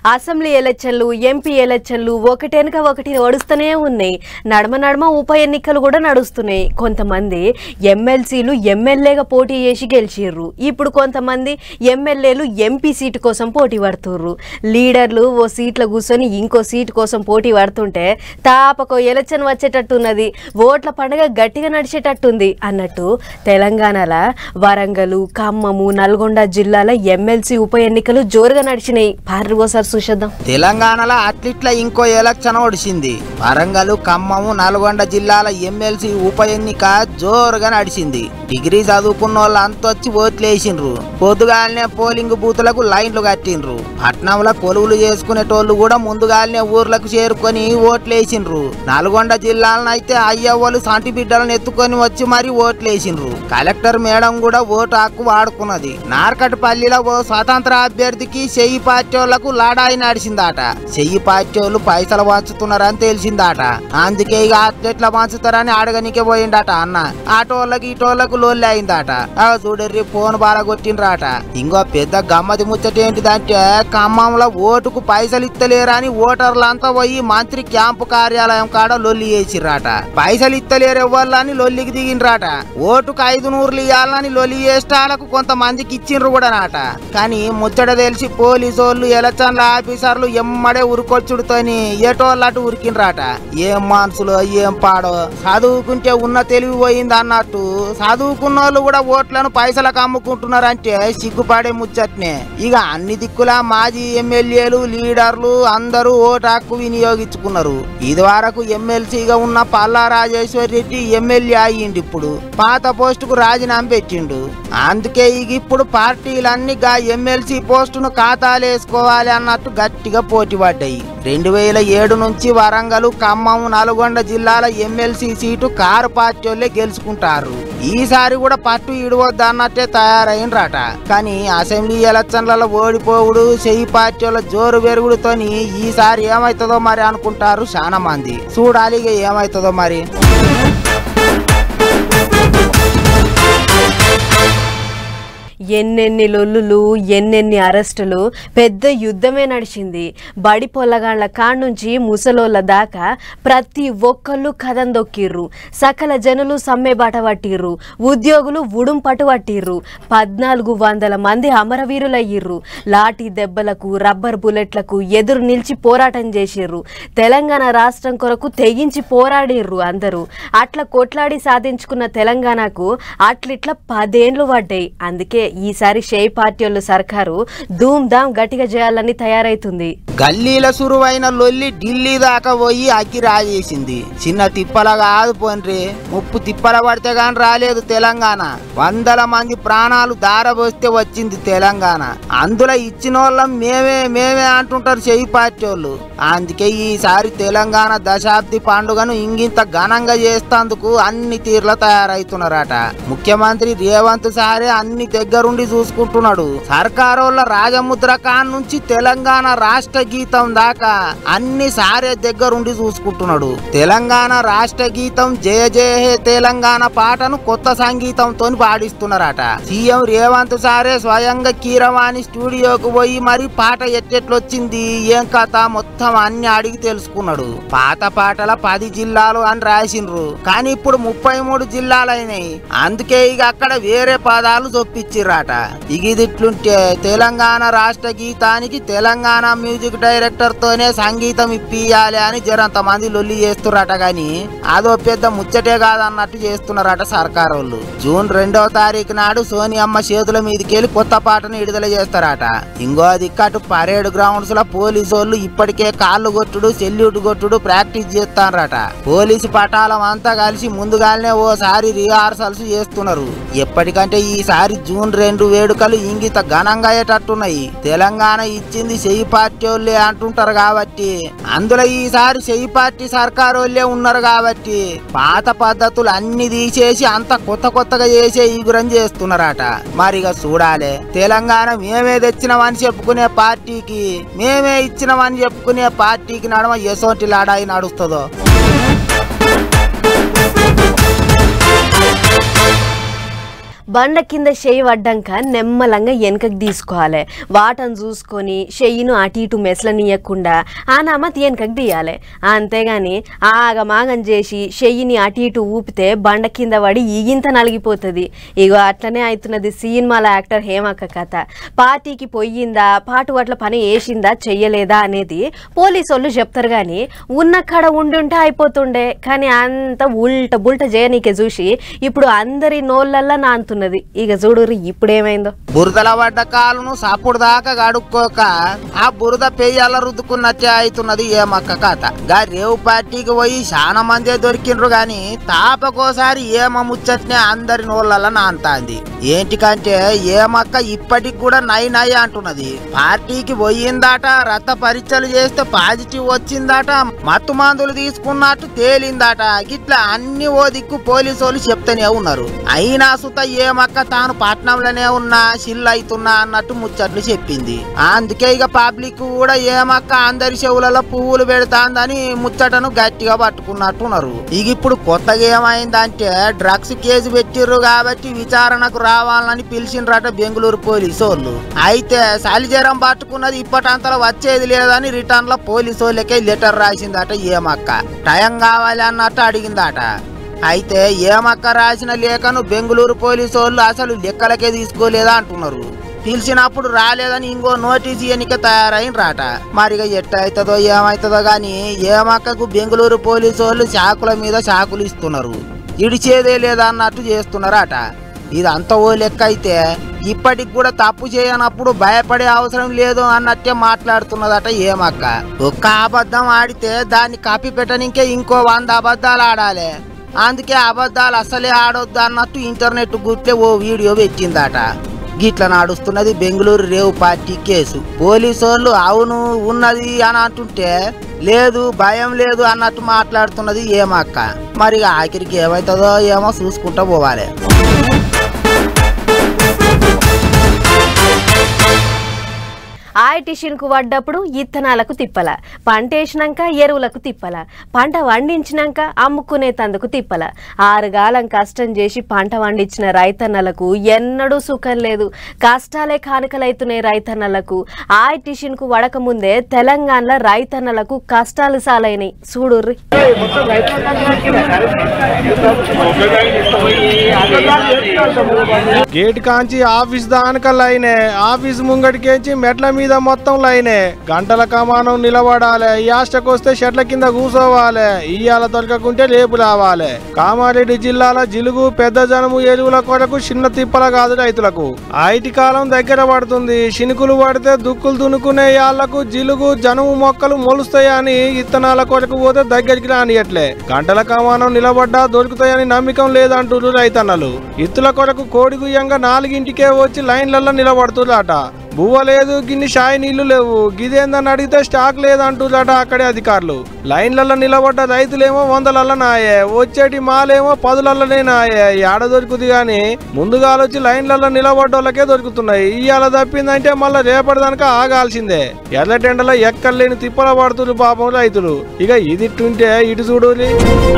assembly ఎలక్షన్లు MP ఎలక్షన్లు ఒకటెనక ఒకటి నడుస్తూనే ఉన్నాయి నడమ నడమ ఉప ఎన్నికలు కూడా నడుస్తున్నాయి కొంతమంది ఎమ్మెల్సీలు ఎమ్మెల్యేగా పోటీ చేసి గెలిచిర్రు ఇప్పుడు కొంతమంది ఎమ్మెల్యేలు ఎంపీ సీటు కోసం పోటీ పడుతుర్రు లీడర్లు ఓ సీట్లో కూర్చొని ఇంకో సీటు కోసం పోటీ పడుతుంటే తాపకో ఎలక్షన్ వచ్చేటట్టున్నది ఓట్ల పండుగ గట్టిగా నడిచేటట్టుంది అన్నట్టు తెలంగాణలో వరంగల్ ఖమ్మము నల్గొండ జిల్లాల ఎమ్మెల్సీ ఉప ఎన్నికలు జోరుగా నడిచినాయి పార్రి ఓసారి చూసేద్దాం తెలంగాణలో అట్లిట్ల ఇంకో ఎలక్షన్ ఒడిసింది వరంగల్ ఖమ్మము నల్గొండ జిల్లాల ఎమ్మెల్సీ ఉప ఎన్నిక జోరుగా నడిచింది డిగ్రీ చదువుకున్న వాళ్ళు అంతొచ్చి ఓట్లు వేసిండ్రు పొద్దుగాలనే పోలింగ్ బూతులకు లైన్లు కట్టిండ్రు పట్నంలో కొలువులు చేసుకునేటోళ్ళు కూడా ముందుగాలనే ఊర్లకు చేరుకొని ఓట్లు వేసిండ్రు నల్గొండ జిల్లాలను అయితే అయ్యవ్వలు సంటి బిడ్డలను ఎత్తుకొని వచ్చి మరీ ఓట్లు వేసిండ్రు కలెక్టర్ మేడం కూడా ఓటు హక్కు వాడుకున్నది నార్కట్పల్లిలో ఓ స్వతంత్ర అభ్యర్థికి చెయ్యి పార్టీ వాళ్ళకు లాడాయి నడిచిందట చెయ్యి పార్టీ వాళ్ళు పైసలు పంచుతున్నారని తెలిసిందట అందుకే ఇక అట్లెట్లా పంచుతారని అడగనికే పోయిండట అన్న ఆటోళ్ళకి ఇటోళ్ళకు లోల్లి అయిందట ఆ చూడర్రి ఫోన్ బాగా కొట్టిండ్రాట ఇంకో పెద్ద గమ్మతి ముచ్చట ఏంటిదంటే ఖమ్మంలో ఓటుకు పైసలు ఇత్తలేరని ఓటర్లంతా పోయి మంత్రి క్యాంపు కార్యాలయం కాడ లొల్లి చేసిర్రాట పైసలు ఇత్తలేరు ఎవ్వాలని లొల్లికి దిగిండ్రాట ఓటుకు ఐదు నూరులు ఇవ్వాలని లొల్లి చేష్టాలకు కొంతమందికి ఇచ్చిండ్రు కూడా నాట కానీ ముచ్చట తెలిసి పోలీసు వాళ్ళు ఎలక్షన్ల ఆఫీసర్లు ఎమ్మడే ఉరుకొచ్చుడుతోని ఏటోళ్ళటు ఉరికిండ్రాట ఏం మనసులో ఏం పాడో చదువుకుంటే ఉన్న తెలివి పోయింది అన్నట్టు చదువుకున్న వాళ్ళు కూడా ఓట్లను పైసలకు అమ్ముకుంటున్నారంటే సిగ్గుపడే ముచ్చట్నే ఇక అన్ని దిక్కుల మాజీ ఎమ్మెల్యేలు లీడర్లు అందరూ ఓటు హక్కు వినియోగించుకున్నారు ఇది వరకు ఎమ్మెల్సీగా ఉన్న పల్లా రాజేశ్వర్ రెడ్డి ఎమ్మెల్యే అయ్యిండు ఇప్పుడు పాత పోస్టుకు రాజీనామా పెట్టిండు అందుకే ఇక ఇప్పుడు పార్టీలన్నీ గా ఎమ్మెల్సీ పోస్టును ఖాతాలేసుకోవాలి అన్నట్టు గట్టిగా పోటీ పడ్డాయి రెండు వేల ఏడు నుంచి వరంగల్ ఖమ్మం నల్గొండ జిల్లాల ఎమ్మెల్సీ సీటు కారు పార్టీ వాళ్ళే గెలుచుకుంటారు ఈసారి కూడా పట్టు ఇడవద్దు అన్నట్టే తయారైనరాట కానీ అసెంబ్లీ ఎలక్షన్లలో ఓడిపోవుడు చెయ్యి పార్టీ వాళ్ళ జోరు పెరుగుడుతోని ఈసారి ఏమవుతుందో మరి అనుకుంటారు చాలా మంది చూడాలి ఇక ఏమవుతుందో మరి ఎన్నెన్ని లొల్లులు ఎన్నెన్ని అరెస్టులు పెద్ద యుద్ధమే నడిచింది బడి పొల్లగాళ్ల కాడ నుంచి ముసలోళ్ళ దాకా ప్రతి ఒక్కళ్ళు కథం దొక్కిర్రు సకల జనులు సమ్మె బాట పట్టిర్రు ఉద్యోగులు ఉడుం పట్టు పట్టిర్రు పద్నాలుగు వందల మంది అమరవీరులయ్యిర్రు లాఠీ దెబ్బలకు రబ్బర్ బుల్లెట్లకు ఎదురు నిలిచి పోరాటం చేసిర్రు తెలంగాణ రాష్ట్రం కొరకు తెగించి పోరాడిర్రు అందరూ అట్లా కొట్లాడి సాధించుకున్న తెలంగాణకు అట్లిట్లా పదేండ్లు పడ్డాయి అందుకే ఈసారి షేయ్ పార్టీ వాళ్ళు సర్కారు ధూమ్ ధామ్ గట్టిగా చేయాలని తయారైతుంది గల్లీల సురువైన లొల్లి ఢిల్లీ దాకా పోయి అగ్గి రాజేసింది చిన్న తిప్పల కాదు పోన్రి ముప్పు తిప్పల పడితే గాని రాలేదు తెలంగాణ వందల మంది ప్రాణాలు దారబోస్తే వచ్చింది తెలంగాణ అందులో ఇచ్చిన వాళ్ళం మేమే మేమే అంటుంటారు చెయ్యి పార్టీ వాళ్ళు అందుకే ఈసారి తెలంగాణ దశాబ్ది పండుగను ఇంగింత ఘనంగా చేస్తందుకు అన్ని తీర్ల తయారైతున్నారట ముఖ్యమంత్రి రేవంత్ సారే అన్ని దగ్గరుండి చూసుకుంటున్నాడు సర్కారోళ్ళ రాజముద్ర ఖాన్ నుంచి తెలంగాణ రాష్ట్ర గీతం దాకా అన్ని సారే దగ్గరుండి చూసుకుంటున్నాడు తెలంగాణ రాష్ట్ర గీతం జయ జయ హే తెలంగాణ పాటను కొత్త సంగీతంతో పాడిస్తున్నారట సీఎం రేవంత్ సారే స్వయంగా కీరవాణి స్టూడియోకు పోయి మరి పాట ఎట్టెట్లొచ్చింది ఏం కథ మొత్తం అన్ని అడిగి తెలుసుకున్నాడు పాత పాటల పది జిల్లాలు అని రాసిండ్రు కానీ ఇప్పుడు ముప్పై మూడు జిల్లాలైనాయి అందుకే ఇక అక్కడ వేరే పదాలు చొప్పించిర్రట ఇక ఇది ఇట్లుంటే తెలంగాణ రాష్ట్ర గీతానికి తెలంగాణ మ్యూజిక్ డైరెక్టర్ తోనే సంగీతం ఇప్పియాలి అని జరంత మంది లొల్లి చేస్తుర్రట గాని అదో పెద్ద ముచ్చటే కాదన్నట్టు చేస్తున్నారట సర్కార్ వాళ్ళు జూన్ రెండవ తారీఖు నాడు సోనియమ్మ చేతుల మీదకెళ్ళి కొత్త పాటను విడుదల చేస్తారట ఇంకో దిక్కటు పరేడ్ గ్రౌండ్స్ లో పోలీసు వాళ్ళు ఇప్పటికే కాళ్ళు కొట్టుడు సెల్యూట్ కొట్టుడు ప్రాక్టీస్ చేస్తారట పోలీసు పటాలం అంతా కలిసి ముందుగానే ఓసారి రిహార్సల్స్ చేస్తున్నారు ఎప్పటికంటే ఈసారి జూన్ రెండు వేడుకలు ఇంగిత ఘనంగా అయ్యేటట్టున్నాయి తెలంగాణ ఇచ్చింది చెయ్యి పార్టీ వాళ్ళే అంటుంటారు కాబట్టి అందులో ఈసారి చెయ్యి పార్టీ సర్కారు వాళ్ళే ఉన్నారు కాబట్టి పాత పద్ధతులు అన్ని తీసేసి అంత కొత్త కొత్తగా చేసే ఈగురం చేస్తున్నారట మరిగా చూడాలి తెలంగాణ మేమే తెచ్చినామని చెప్పుకునే పార్టీకి మేమే ఇచ్చినామని చెప్పుకునే పార్టీకి నడమ ఎసోటి లాడాయి నడుస్తుందో బండ కింద చెయ్యి పడ్డాక నెమ్మలంగా వెనకకి తీసుకోవాలి వాటను చూసుకొని చెయ్యిను అటు ఇటు మెసలనీయకుండా ఆ నమ్మతి వెనకకి తీయాలి అంతేగాని ఆగమాగం చేసి చెయ్యిని అటు ఇటు ఊపితే బండ కింద పడి ఈగింత నలిగిపోతుంది ఇగో అట్లనే అవుతున్నది సినిమాల యాక్టర్ హేమక్క కథ పార్టీకి పొయ్యిందా పాటు అట్ల పని వేసిందా చెయ్యలేదా అనేది పోలీసు వాళ్ళు చెప్తారు కానీ ఉన్న కాడ ఉండుంటే అయిపోతుండే కానీ అంత ఉల్ట బుల్ట చేయనీకే చూసి ఇప్పుడు అందరి నోళ్ళల్లా నాంతున్నది ఇక చూడుర్రి ఇప్పుడేమైందో బురదల పడ్డ కాలును సాపుడు దాకా గడుక్కోక ఆ బురద పెయ్యాల రుద్దుకున్నట్టే అవుతున్నది ఏమక్క కథ గా రేవు పార్టీకి పోయి చాలా మందే దొరికిండ్రు గాని తాపకోసారి ఏమ ముచ్చట్నే అందరి నోళ్ళ నాంతాంది ఏంటికంటే ఏమక్క ఇప్పటికి కూడా నై నై అంటున్నది పార్టీకి పోయిందాట రక్త పరీక్షలు చేస్తే పాజిటివ్ వచ్చిందాట మత్తు మందులు తీసుకున్నట్టు తేలిందాట గిట్లా అన్ని ఓ దిక్కు పోలీసు వాళ్ళు చెప్తూనే ఉన్నారు అయినా సుత ఏమక్క తాను పట్నంలోనే ఉన్నా షిల్ అవుతున్నా అన్నట్టు ముచ్చట్లు చెప్పింది అందుకే ఇక పబ్లిక్ కూడా ఏమక్క అందరి చెవులలో పువ్వులు పెడతాందని ముచ్చటను గట్టిగా పట్టుకున్నట్టున్నారు ఇక ఇప్పుడు కొత్తగా ఏమైందంటే డ్రగ్స్ కేసు పెట్టిర్రు కాబట్టి విచారణకు రావాలని పిలిచిండ్రట బెంగళూరు పోలీసు వాళ్ళు అయితే సలిజరం పట్టుకున్నది ఇప్పటంతలో వచ్చేది లేదని రిటర్న్ లో పోలీసు వాళ్ళకే లెటర్ రాసిందట ఏమక్క టైం కావాలి అన్నట్టు అడిగిందట అయితే ఏమక్క రాసిన లేఖను బెంగళూరు పోలీసు వాళ్ళు అసలు లెక్కలకే తీసుకోలేదా అంటున్నారు పిలిచినప్పుడు రాలేదని ఇంకో నోటీస్ ఎన్నిక తయారైనరాట మరిగా ఎట్ట అవుతుందో ఏమవుతుందో గాని ఏమక్కకు బెంగళూరు పోలీసు వాళ్ళు శాకుల మీద శాకులు ఇస్తున్నారు ఇడిచేదే లేదా అన్నట్టు చేస్తున్నారట ఇదంతా ఓ లెక్క అయితే ఇప్పటికి కూడా తప్పు చేయనప్పుడు భయపడే అవసరం లేదు అన్నట్టే మాట్లాడుతున్నదట ఏమక్క ఒక్క అబద్ధం ఆడితే దాన్ని కాపీ పెట్టనికే ఇంకో వంద అబద్ధాలు ఆడాలి అందుకే అబద్ధాలు అసలే ఆడొద్దు అన్నట్టు ఇంటర్నెట్ గుట్లే ఓ వీడియో పెట్టిందట గిట్ల నడుస్తున్నది Bengaluru rave party case police వాళ్ళు అవును ఉన్నది అని అంటుంటే లేదు భయం లేదు అన్నట్టు మాట్లాడుతున్నది ఏమక్క మరి ఆఖరికి ఏమవుతుందో ఏమో చూసుకుంటా పోవాలి ఆయటిషన్కు పడ్డప్పుడు ఇత్తనాలకు తిప్పల పంట వేసినాక ఎరువులకు తిప్పల పంట వండించినాక అమ్ముకునే తందుకు తిప్పల ఆరుగాలం కష్టం చేసి పంట వండించిన రైతన్నలకు ఎన్నడూ సుఖం లేదు కష్టాలే కానుకలైతున్నాయి రైతన్నలకు ఆయటిషన్కు వడకముందే తెలంగాణలో రైతన్నలకు కష్టాలు సాలైనాయి చూడుర్రి గేట్ కాంచి ఆఫీస్ దానిక లైనే ఆఫీస్ ముంగటికేంచి మెట్ల మీద మొత్తం లైనే గంటల కమానం నిలబడాలి యాస్టకు వస్తే షెట్ల కింద కూసోవాలి ఇయ్యాల దొరకకుంటే లేపు రావాలి కామారెడ్డి జిల్లాల జిలుగు పెద్ద జనము ఎరువుల కొరకు చిన్న తిప్పల కాదు రైతులకు ఐటి కాలం దగ్గర పడుతుంది శినుకులు పడితే దుక్కులు దున్నుకునే యాళ్లకు జిలుగు జనుము మొక్కలు మొలుస్తాయని ఇత్తనాల కొరకు పోతే దగ్గరికి రానియట్లే గంటల కమానం నిలబడ్డా దొరుకుతాయని నమ్మకం లేదంటున్నారు రైతన్నలు ఇత్తుల కొరకు కోడి గుయ్యంగా నాలుగింటికే వచ్చి లైన్లలో నిలబడుతుర్రట బువ్వ లేదు గిన్ని షాయి నీళ్లు లేవు గిదేందని అడిగితే స్టాక్ లేదంటున్నారట అక్కడే అధికారులు లైన్లలో నిలబడ్డ రైతులేమో వందలల్ల నాయే వచ్చేటి మాలేమో పదులల్లనే నాయే ఏడ దొరుకుతుంది గాని ముందుగా వచ్చి లైన్లలో నిలబడ్డోళ్ళకే దొరుకుతున్నాయి ఇవాళ తప్పిందంటే మళ్ళీ రేపటిదానిక ఆగాల్సిందే ఎర్రటెండలో ఎక్కర్లేని తిప్పల పడుతున్నారు పాపం రైతులు ఇక ఇది ఇట్టుంటే ఇటు చూడులి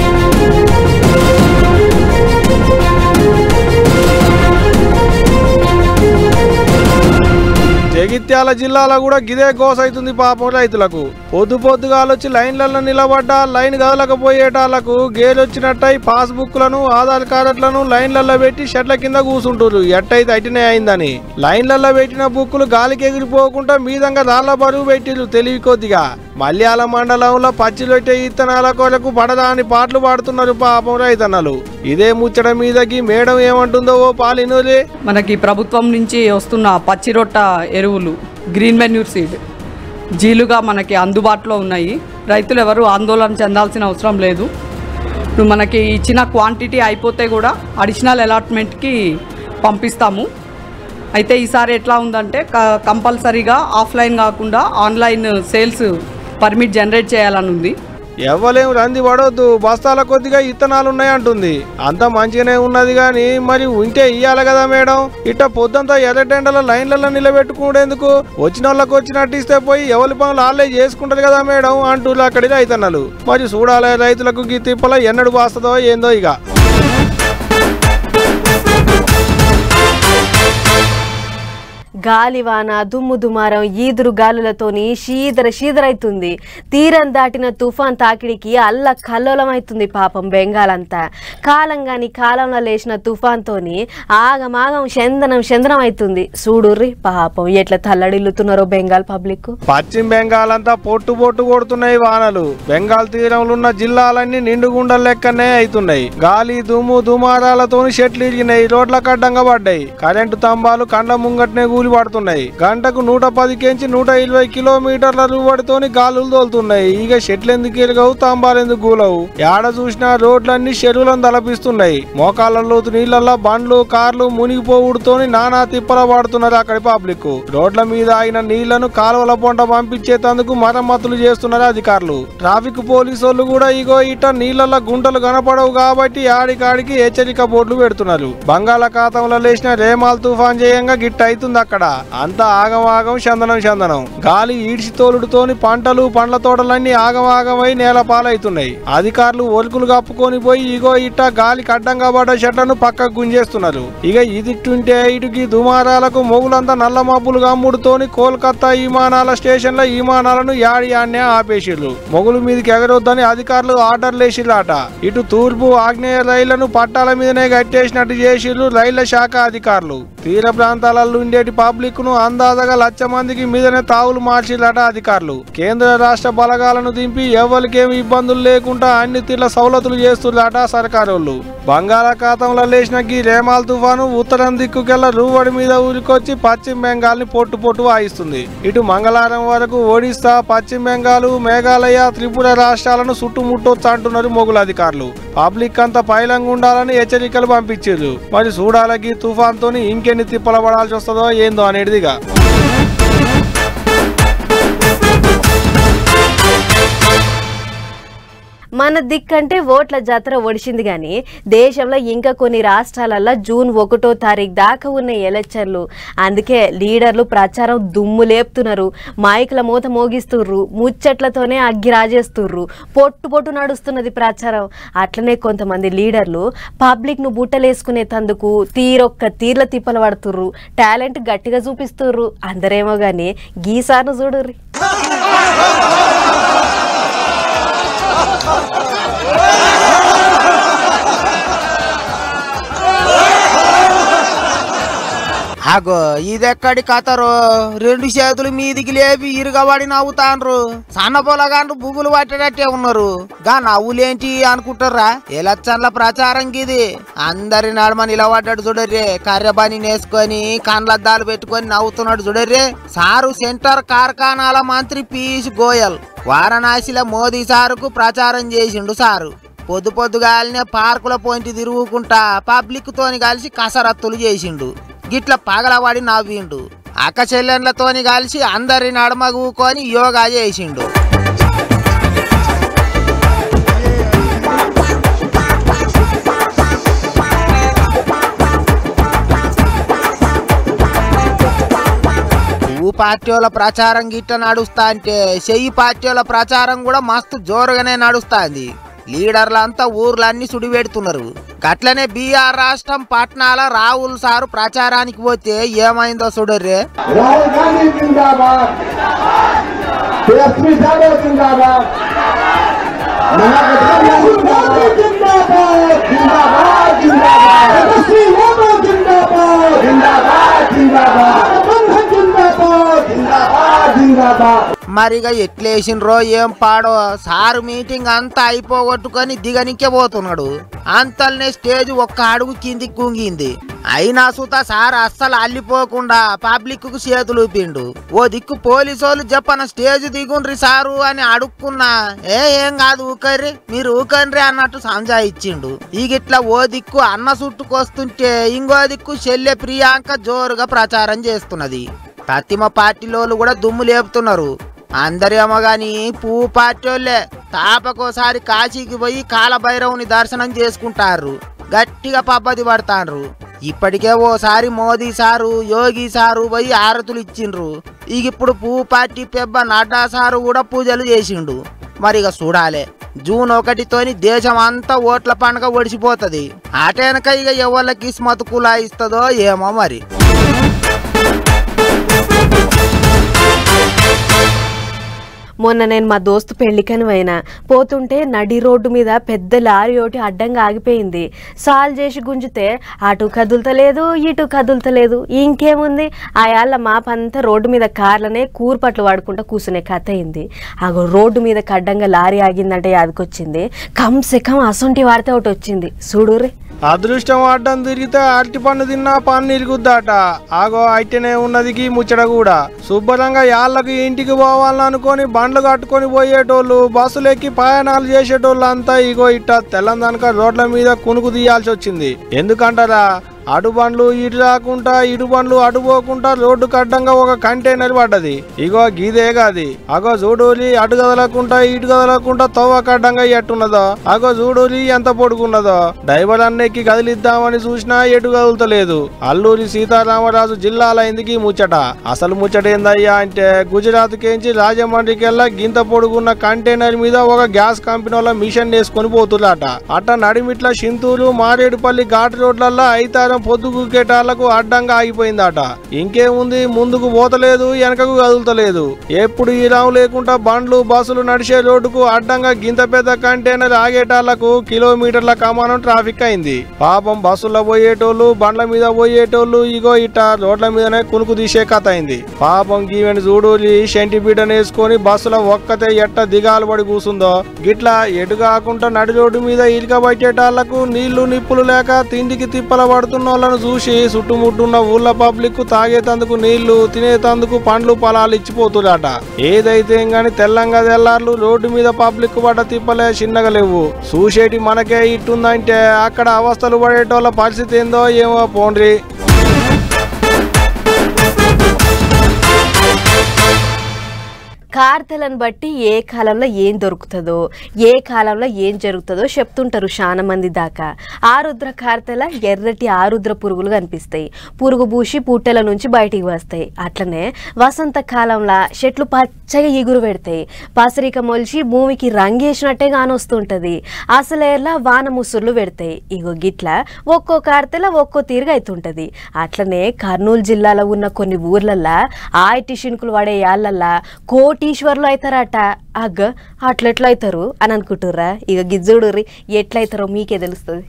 జగిత్యాల జిల్లాలో కూడా గిదే గోస అవుతుంది పాపం రైతులకు పొద్దు పొద్దుగాలొచ్చి లైన్లలో నిలబడ్డ లైన్ కదలకపోయేటాళ్లకు గేలొచ్చినట్టయి పాస్ బుక్లను ఆధార్ కార్డులను లైన్లలో పెట్టి షెడ్ల కింద కూసుంటారు ఎట్టయితే అటినే అయిందని లైన్లలో పెట్టిన బుక్కులు గాలికి ఎగిరిపోకుండా మీదంగా రాళ్ల బరువు పెట్టిరు తెలివి కొద్దిగా మల్యాల మండలంలో పచ్చిలొట్టే ఇత్తనాల కొరకు పడదాని పాటలు పాడుతున్నారు పాపం రైతన్నలు ఇదే ముచ్చట మీదకి మేడం ఏమంటుందో ఓ పాలినోలే మనకి ప్రభుత్వం నుంచి వస్తున్న పచ్చి రొట్ట ఎరువులు గ్రీన్ మెన్యూర్ సీడ్ జీలుగా మనకి అందుబాటులో ఉన్నాయి రైతులు ఎవరు ఆందోళన చెందాల్సిన అవసరం లేదు ఇప్పుడు మనకి ఇచ్చిన క్వాంటిటీ అయిపోతే కూడా అడిషనల్ అలాట్మెంట్కి పంపిస్తాము అయితే ఈసారి ఎట్లా ఉందంటే క- కంపల్సరీగా ఆఫ్లైన్ కాకుండా ఆన్లైన్ సేల్స్ పర్మిట్ జనరేట్ చేయాలని ఉంది ఎవ్వలేం రంది పడొద్దు బస్తాల కొద్దిగా ఇత్తనాలు ఉన్నాయంటుంది అంత మంచిగానే ఉన్నది గాని మరి ఉంటే ఇయ్యాలి కదా మేడం ఇట్ట పొద్దంతా ఎర్రటెండల లైన్లలో నిలబెట్టుకునేందుకు వచ్చిన వాళ్ళకి వచ్చినట్టు ఇస్తే పోయి ఎవరి పనులు వాళ్ళే చేసుకుంటారు కదా మేడం అంటూ అక్కడి రైతన్నలు మరి చూడాలి రైతులకు గీ తిప్పల ఎన్నడు బాస్తుందో ఏందో ఇక గాలివాన దుమ్ము దుమారం ఈదురు గాలులతోని శీదర శీదరైతుంది తీరం దాటిన తుఫాన్ తాకిడికి అల్ల కల్లోలమైతుంది పాపం బెంగాలంతా కాలంగాని కాలంలో లేచిన తుఫాన్తోని ఆగమాగం చందనం చందనం అవుతుంది చూడుర్రి పాపం ఎట్లా తల్లడిల్లుతున్నారో బెంగాల్ పబ్లిక్ పశ్చిమ బెంగాల్ అంతా పొట్టు పొట్టు కొడుతున్నాయి వానలు బెంగాల్ తీరంలో ఉన్న జిల్లాలన్నీ నిండుగుండల లెక్కనే అవుతున్నాయి గాలి దుమ్ము దుమారాలతోని చెట్లు ఇరిగినాయి రోడ్లకు అడ్డంగా పడ్డాయి కరెంటు స్తంభాలు కండ్ల ముంగట్నే కూలి పడుతున్నాయి గంటకు నూట పది కెంచి నూట ఇరవై కిలోమీటర్ల రూబడితోని గాలులు తోలుతున్నాయి ఇక చెట్లు ఎందుకు ఎరగవు స్తంభాలు ఎందుకు కూలవు ఏడ చూసినా రోడ్లన్నీ చెరువులను తలపిస్తున్నాయి మోకాళ్ళ లోతు నీళ్ళల్లో బండ్లు కార్లు మునిగిపోవుడుతోని నానా తిప్పల పడుతున్నారు అక్కడి పబ్లిక్ రోడ్ల మీద అయిన నీళ్లను కాలువల పొంట పంపించేందుకు మరమ్మతులు చేస్తున్నారు అధికారులు ట్రాఫిక్ పోలీసు వాళ్ళు కూడా ఇగో ఇట నీళ్ళల్లో గుంటలు కనపడవు కాబట్టి ఆడికాడికి హెచ్చరిక బోర్డులు పెడుతున్నారు బంగాళాఖాతంలో లేచిన రేమాల్ తుఫాన్ చేయంగా గిట్ట అవుతుంది అక్కడ అంతా ఆగమాగం చందనం చందనం గాలి ఈడ్చి తోలుడుతోని పంటలు పండ్ల తోటలన్నీ ఆగమాగమై నేల పాలవుతున్నాయి అధికారులు ఒలుకులు కప్పుకొని పోయి ఇగో ఇట్ట గాలికి అడ్డంగా పడ్డ చెట్లను పక్కకు గుంజేస్తున్నారు ఇక ఇదిట్టుంటే ఇటుకి దుమారాలకు మొగులంతా నల్ల మబ్బులు గమ్ముడుతోని కోల్కతా విమానాల స్టేషన్ల విమానాలను యాడి యాడ్నే ఆపేసిర్రు మొగులు మీదకి ఎగరొద్దని అధికారులు ఆర్డర్లు వేసిర్రాట ఇటు తూర్పు ఆగ్నేయ రైళ్లను పట్టాల మీదనే కట్టేసినట్టు చేసిర్రు రైళ్ల శాఖ అధికారులు తీర ప్రాంతాలలో ఉండేటి పబ్లిక్ ను అందాజగా లక్ష మందికి మీదనే తావులు మార్చిర్రట అధికారులు కేంద్ర రాష్ట్ర బలగాలను దింపి ఎవరికేమి ఇబ్బందులు లేకుండా అన్ని తీర్ల సౌలతులు చేస్తుర్రట సర్కారోళ్ళు బంగాళాఖాతంలో లేచిన గీ రేమాల్ తుఫాను ఉత్తరం దిక్కుకెళ్ళ రూవడి మీద ఊరికొచ్చి పశ్చిమ బెంగాల్ ని పొట్టు పొట్టు వాయిస్తుంది ఇటు మంగళవారం వరకు ఒడిస్సా పశ్చిమ బెంగాల్ మేఘాలయ త్రిపుర రాష్ట్రాలను చుట్టుముట్టొచ్చు అంటున్నారు మొగులు అధికారులు పబ్లిక్ అంతా పైలంగా ఉండాలని హెచ్చరికలు పంపించారు మరి చూడాలకి తుఫాన్ తోని ఇంకెన్ని తిప్పల పడాల్సి వస్తుందో ఏందో అనేటిదిగా మన దిక్కంటే ఓట్ల జాతర ఒడిచింది కానీ దేశంలో ఇంకా కొన్ని రాష్ట్రాలలో జూన్ ఒకటో తారీఖు దాకా ఉన్న ఎలక్షన్లు అందుకే లీడర్లు ప్రచారం దుమ్ము లేపుతున్నారు మైకుల మూత మోగిస్తుర్రు ముచ్చట్లతోనే అగ్గి రాజేస్తుర్రు పొట్టు పొట్టు నడుస్తున్నది ప్రచారం అట్లనే కొంతమంది లీడర్లు పబ్లిక్ను బుట్టలేసుకునే తందుకు తీరొక్క తీర్ల తిప్పలు పడుతుర్రు టాలెంట్ గట్టిగా చూపిస్తుర్రు అందరేమో కానీ గీసాను చూడుర్రి అగో ఇదెక్కడి కథరో రెండు చేతులు మీదికి లేపి ఇరుగబడి నవ్వుతాండ్రు సన్న పొలగాండ్రు బుగులు పట్టేటట్టే ఉన్నారు గా నవ్వులేంటి అనుకుంటారా ఎలక్షన్ల ప్రచారం గిది అందరి నడమ నిలబడ్డాడు చూడర్రే కర్రెబని నేసుకొని కండ్లద్దాలు పెట్టుకొని నవ్వుతున్నాడు చూడర్రే సారు సెంటర్ కార్ఖానాల మంత్రి పీయూష్ గోయల్ వారణాసిలో మోదీ సారుకు ప్రచారం చేసిండు సారు పొద్దు పొద్దుగాలనే పార్కుల పోయింటి తిరుగుకుంటా పబ్లిక్ తోని కలిసి కసరత్తులు చేసిండు గిట్ల పగలవాడి నవ్విండు అక్క చెల్లెండ్లతోని కలిసి అందరి నడమ కూకొని యోగా చేసిండు పువ్వు పార్టీల ప్రచారం గిట్ట నడుస్తా అంటే చెయ్యి పార్టీల ప్రచారం కూడా మస్తు జోరుగానే నడుస్తాంది లీడర్లంతా ఊర్లన్నీ సుడిపెడుతున్నారు గట్లనే బీఆర్ రాష్ట్రం పట్నాల రాహుల్ సారు ప్రచారానికి పోతే ఏమైందో చూడర్రే राहुल गांधी जिंदाबाद तेजस्वी यादव जिंदाबाद महागठबंधन जिंदाबाद जिंदाबाद जिंदाबाद तेजस्वी यादव जिंदाबाद जिंदाबाद जिंदाबाद गठबंधन जिंदाबाद जिंदाबाद जिंदाबाद మరిగా ఎట్లేసిండ్రో ఏం పాడో సారు మీటింగ్ అంతా అయిపోగొట్టుకొని దిగనికే పోతున్నాడు అంతల్నే స్టేజ్ ఒక్క అడుగు కిందికి కుంగింది అయినా సుత సార్ అస్సలు అల్లిపోకుండా పబ్లిక్ కు చేతులు ఊపిండు ఓ దిక్కు పోలీసోళ్ళు చెప్పన స్టేజ్ దిగుండ్రి సారు అని అడుక్కున్నా ఏ ఏం కాదు ఊకర్రి మీరు ఊకండ్రి అన్నట్టు సంజా ఇచ్చిండు ఈగిట్లా ఓ దిక్కు అన్న చుట్టుకొస్తుంటే ఇంకో దిక్కు చెల్లె ప్రియాంక జోరుగా ప్రచారం చేస్తున్నది పత్తిమ పార్టీలోళ్ళు కూడా దుమ్ము లేపుతున్నారు అందరేమో గాని పువ్వు పార్టీలే తాపకోసారి కాశీకి పోయి కాలభైరవుని దర్శనం చేసుకుంటారు గట్టిగా పబ్బది పడతాండ్రు ఇప్పటికే ఓసారి మోదీ సారు యోగి సారు పోయి ఆరతులు ఇచ్చిండ్రు ఇక ఇప్పుడు పువ్వు పార్టీ పెబ్బ నడ్డా సారు కూడా పూజలు చేసిండు మరి ఇక చూడాలే జూన్ ఒకటితోని దేశం అంతా ఓట్ల పండుగ ఒడిసిపోతుంది అటెనక ఇక ఎవరికి స్మత్ కులాయిస్తుందో ఏమో మరి మొన్న నేను మా దోస్తు పెళ్లికని పోయినా పోతుంటే నడి రోడ్డు మీద పెద్ద లారీ ఒకటి అడ్డంగా ఆగిపోయింది సాల్ చేసి గుంజితే అటు కదులుతలేదు ఇటు కదులుతలేదు ఇంకేముంది ఆ యాళ్ళ మాపంతా రోడ్డు మీద కార్లనే కూర్పట్లు వాడుకుంటా కూర్చునే కథ అయింది అగో రోడ్డు మీద అడ్డంగా లారీ ఆగిందంటే యాదకొచ్చింది కమ్సే కమ్ అసొంటి వార్త ఒకటి వచ్చింది చూడుర్రి అదృష్టం అడ్డం తిరిగితే అరటి పండు తిన్నా పన్ను ఇరుగుద్దాట ఆగో అయితేనే ఉన్నది గీ ముచ్చట కూడా శుభ్రంగా యాళ్ళకి ఇంటికి పోవాలనుకొని బండ్లు కట్టుకొని పోయేటోళ్ళు బస్సులు ఎక్కి ప్రయాణాలు చేసేటోళ్ళు అంతా ఇగో ఇట్ట తెల్లందనక రోడ్ల మీద కునుకు తీయాల్సి వచ్చింది ఎందుకంటారా అటు బండ్లు ఇటు రాకుండా ఇటు బండ్లు అటు పోకుండా రోడ్డుకు అడ్డంగా ఒక కంటైనర్ పడ్డది ఇగో గీదే కాది అగో చూడూరి అటు కదలకుండా ఇటు కదలకుండా తవ్వక అడ్డంగా ఎట్టున్నదో అగో చూడూరి ఎంత పొడుగున్నదో డ్రైవర్ అన్నెక్కి కదిలిద్దామని చూసినా ఎటు కదులుతలేదు అల్లూరి సీతారామరాజు జిల్లాల ఇందుకి ముచ్చట అసలు ముచ్చట ఏందయ్యా అంటే గుజరాత్ కేంచి రాజమండ్రికి వెళ్ళా గింత పొడుగున్న కంటైనర్ మీద ఒక గ్యాస్ కంపెనీ వాళ్ళ మిషన్ వేసుకొని పోతులాట అట్ట నడిమిట్ల సింతూరు మారేడుపల్లి ఘాట్ రోడ్లల్లో ఐతారం పొద్దుగుకేటాళ్లకు అడ్డంగా ఆగిపోయిందట ఇంకేముంది ముందుకు పోతలేదు వెనకకు కదులుతలేదు ఎప్పుడు ఈ రావు లేకుండా బండ్లు బస్సులు నడిచే రోడ్డుకు అడ్డంగా గింత పెద్ద కంటైనర్ ఆగేటాళ్లకు కిలోమీటర్ల కమానం ట్రాఫిక్ అయింది పాపం బస్సుల్లో పోయేటోళ్ళు బండ్ల మీద పోయేటోళ్ళు ఇగో ఇట్ట రోడ్ల మీదనే కునుకు తీసే కథ అయింది పాపం గీవెని చూడు షంటి బీటను వేసుకొని బస్సులో ఒక్కతే ఎట్ట దిగాలు పడి కూసుందో గిట్లా ఎటు కాకుండా నడి రోడ్డు మీద ఇటుక పట్టేటాళ్లకు నీళ్లు నిప్పులు లేక తిండికి తిప్పల పడుతున్న వాళ్ళను చూసి చుట్టుముట్టున్న ఊళ్ళ పబ్లిక్ తాగేతందుకు నీళ్లు తినేతందుకు పండ్లు పొలాలు ఇచ్చిపోతురాట ఏదైతే గాని తెల్లంగా తెల్లార్లు రోడ్డు మీద పబ్లిక్ పడ్డ తిప్పలే చిన్నగా లేవు చూసేటి మనకే ఇట్టుందంటే అక్కడ అవస్థలు పడేటోళ్ళ పరిస్థితి ఏందో ఏమో పోండ్రి కార్తెలను బట్టి ఏ కాలంలో ఏం దొరుకుతుందో ఏ కాలంలో ఏం జరుగుతుందో చెప్తుంటారు చాలా మంది దాకా ఆరుద్ర కార్తెల ఎర్రటి ఆరుద్ర పురుగులు కనిపిస్తాయి పురుగు పూసి పుట్టెల నుంచి బయటికి వస్తాయి అట్లనే వసంత కాలంలో చెట్లు పచ్చగా ఎగురు పెడతాయి పసరిక మొలిచి భూమికి రంగేసినట్టే కానొస్తుంటది అసలేర్లా వాన ముసుర్లు పెడతాయి ఇగో గిట్ల ఒక్కో కార్తెల ఒక్కో తీరుగా అవుతుంటది అట్లనే కర్నూలు జిల్లాలో ఉన్న కొన్ని ఊర్లల్లా ఆయటి షినుకులు పడే యాళ్ళల్లా కోటీశ్వర్లు అవుతారట అగ్గ అట్లెట్లా అవుతారు అని అనుకుంటుర్రా ఇక గిజ్జుడుర్రి ఎట్లయితారో మీకే తెలుస్తుంది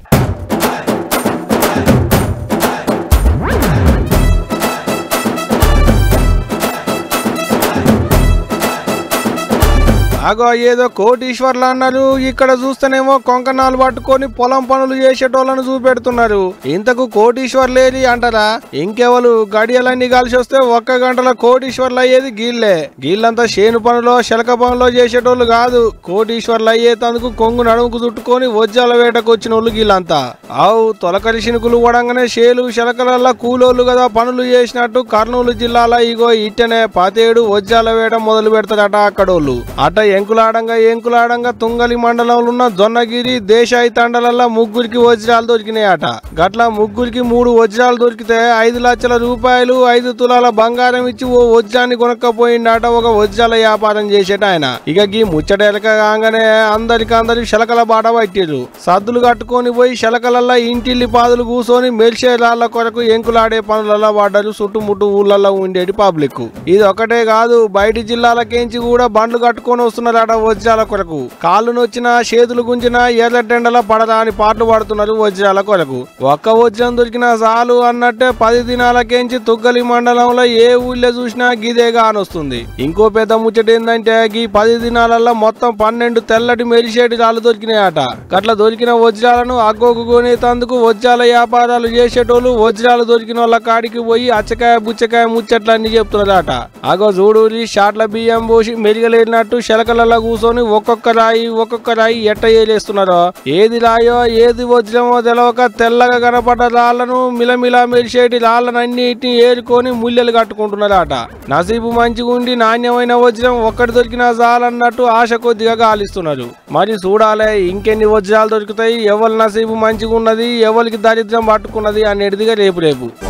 అగో ఏదో కోటీశ్వర్లు అన్నారు ఇక్కడ చూస్తేనేమో కొంకణాలు పట్టుకొని పొలం పనులు చేసేటోళ్ళను చూపెడుతున్నారు ఇంతకు కోటీశ్వర్లేది అంటారా ఇంకెవరు గడియలన్నీ కలిసి వస్తే ఒక్క గంటలో కోటీశ్వర్లు అయ్యేది గీళ్ళే గీళ్ళంతా చేను పనులో శలక పనులో చేసేటోళ్ళు కాదు కోటీశ్వర్లు అయ్యేతందుకు కొంగు నడుముకు చుట్టుకొని వజ్జాల వేటకు వచ్చిన వాళ్ళు గీళ్ళంతా ఆవు తొలకరి శినుకులు పడంగానే షేలు శలకలల్లా కూలోళ్ళు కదా పనులు చేసినట్టు కర్నూలు జిల్లాలో ఇగో ఇట్టనే పాతేడు వజ్జాల వేట మొదలు పెడతారట అక్కడోళ్ళు అట ఎంకులాడంగా ఎంకులాడంగా తుంగలి మండలంలో ఉన్న జొన్నగిరి దేశాయి తండలల్లా ముగ్గురికి వజ్రాలు దొరికినాయట గట్ల ముగ్గురికి మూడు వజ్రాలు దొరికితే ఐదు లక్షల రూపాయలు ఐదు తులాల బంగారం ఇచ్చి ఓ వజ్రాన్ని కొనక్కపోయిండట ఒక వజ్రాల వ్యాపారం చేసేట ఆయన ఇక గీ ముచ్చటెలక కాగానే అందరికి అందరికి శలకల బాట పట్టిర్రు సద్దులు కట్టుకొని పోయి శలకలల్లా ఇంటిల్లి పాదులు కూసోని మెల్చే రాళ్ల కొరకు ఎంకులాడే పనులలో పడ్డారు చుట్టుముట్టు ఊళ్ళల్లో ఉండేటి పబ్లిక్ ఇది ఒకటే కాదు బయటి జిల్లాలకేంచి కూడా బండ్లు కట్టుకొని వస్తున్నారట వజ్రాల కొరకు కాళ్ళు నొచ్చిన చేతులు గుంజిన ఎర్రటెండల పడరా అని పాటలు పాడుతున్నారు వజ్రాల కొరకు ఒక్క వజ్రం దొరికిన చాలు అన్నట్టే పది దినాలకేంచి తుగ్గలి మండలంలో ఏ ఊళ్ళో చూసినా గిదేగా అనొస్తుంది ఇంకో పెద్ద ముచ్చట ఏంటంటే గీ పది దినాలలో మొత్తం పన్నెండు తెల్లటి మెరిసేటి రాళ్ళు దొరికినాయట గట్ల దొరికిన వజ్రాలను అగ్గోకు కొనేతందుకు వజ్రాల వ్యాపారాలు చేసేటోళ్ళు వజ్రాలు దొరికిన వాళ్ళ కాడికి పోయి అచ్చకాయ బుచ్చకాయ ముచ్చట్లన్నీ చెప్తున్నారట అగో చూడూరి షాట్ల బియ్యం పోసి మెరిగలేనట్టు శలకలలో కూర్చొని ఒక్కొక్క రాయి ఒక్కొక్క రాయి ఎట్ట ఏలేస్తున్నారో ఏది రాయో ఏది వజ్రమో తెలవక తెల్లగా కనపడ్డ రాళ్లను మిలమిల మెరిసేటి రాళ్ళనన్నిటిని ఏరుకొని ముల్లెలు కట్టుకుంటున్నారట నసీబు మంచిగా ఉండి నాణ్యమైన వజ్రం ఒక్కటి దొరికినా చాలన్నట్టు ఆశ కొద్దిగా గాలిస్తున్నారు మరి చూడాలే ఇంకెన్ని వజ్రాలు దొరుకుతాయి ఎవరి నసీబు మంచిగా ఉన్నది ఎవరికి దరిద్రం పట్టుకున్నది అనేటిదిగా రేపు రేపు